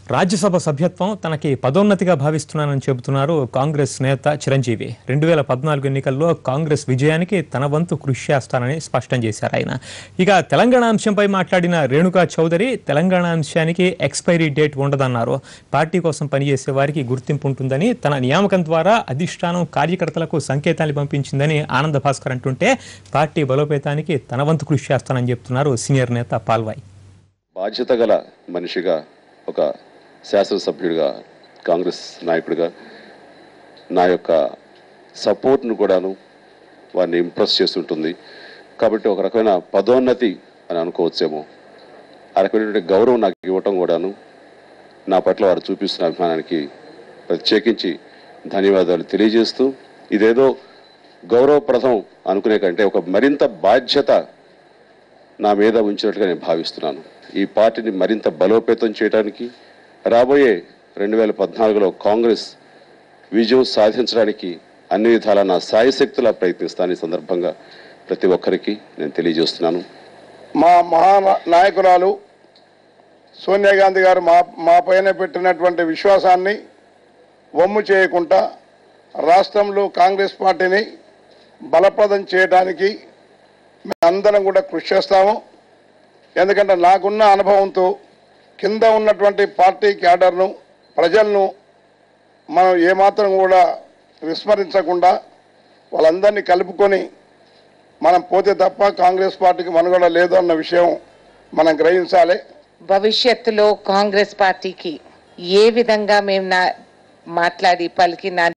రాజ్యసభ సభ్యత్వం తనకి పదోన్నతిగా భావిస్తున్నానని చెబుతున్నారు కాంగ్రెస్ నేత చిరంజీవి రెండు వేల పద్నాలుగు ఎన్నికల్లో కాంగ్రెస్ విజయానికి తన వంతు కృషి చేస్తానని స్పష్టం చేశారు ఆయన ఇక తెలంగాణ అంశంపై మాట్లాడిన రేణుకా చౌదరి తెలంగాణ అంశానికి ఎక్స్పైరీ డేట్ ఉండదన్నారు పార్టీ కోసం పనిచేసే వారికి గుర్తింపు ఉంటుందని తన నియామకం ద్వారా అధిష్టానం కార్యకర్తలకు సంకేతాలు పంపించిందని ఆనంద భాస్కర్ అంటుంటే పార్టీ బలోపేతానికి తన వంతు కృషి చేస్తానని చెప్తున్నారు సీనియర్ నేత పాల్వాయ్ బాధ్యత గల మనిషిగా ఒక శాసనసభ్యుడిగా కాంగ్రెస్ నాయకుడిగా నా యొక్క సపోర్ట్ను కూడాను వారిని ఇంప్రెస్ చేస్తుంటుంది కాబట్టి ఒక రకమైన పదోన్నతి అని అనుకోవచ్చేమో ఆ రకమైనటువంటి గౌరవం నాకు ఇవ్వటం కూడాను నా పట్ల వారు చూపిస్తున్న అభిమానానికి ప్రత్యేకించి ధన్యవాదాలు తెలియజేస్తూ ఇదేదో గౌరవప్రదం అనుకునే కంటే ఒక మరింత బాధ్యత నా మీద ఉంచినట్టుగా నేను భావిస్తున్నాను ఈ పార్టీని మరింత బలోపేతం చేయడానికి రాబోయే రెండు వేల పద్నాలుగులో కాంగ్రెస్ విజయం సాధించడానికి అన్ని విధాలా నా సాయశక్తులా ప్రయత్నిస్తాను ఈ సందర్భంగా ప్రతి ఒక్కరికి నేను తెలియజేస్తున్నాను మా మహా నాయకురాలు సోనియా గాంధీ గారు మా మా పైన పెట్టినటువంటి విశ్వాసాన్ని వమ్ము చేయకుండా రాష్ట్రంలో కాంగ్రెస్ పార్టీని బలప్రదం చేయడానికి మేమందరం కూడా కృషి చేస్తాము ఎందుకంటే నాకున్న అనుభవంతో కింద ఉన్నటువంటి పార్టీ క్యాడర్ను ప్రజలను మనం ఏమాత్రం కూడా విస్మరించకుండా వాళ్ళందరినీ కలుపుకొని మనం పోతే తప్ప కాంగ్రెస్ పార్టీకి మనుగడ లేదు అన్న విషయం మనం గ్రహించాలి భవిష్యత్తులో కాంగ్రెస్ పార్టీకి ఏ విధంగా మేము నా మాట్లాడి పలికి నా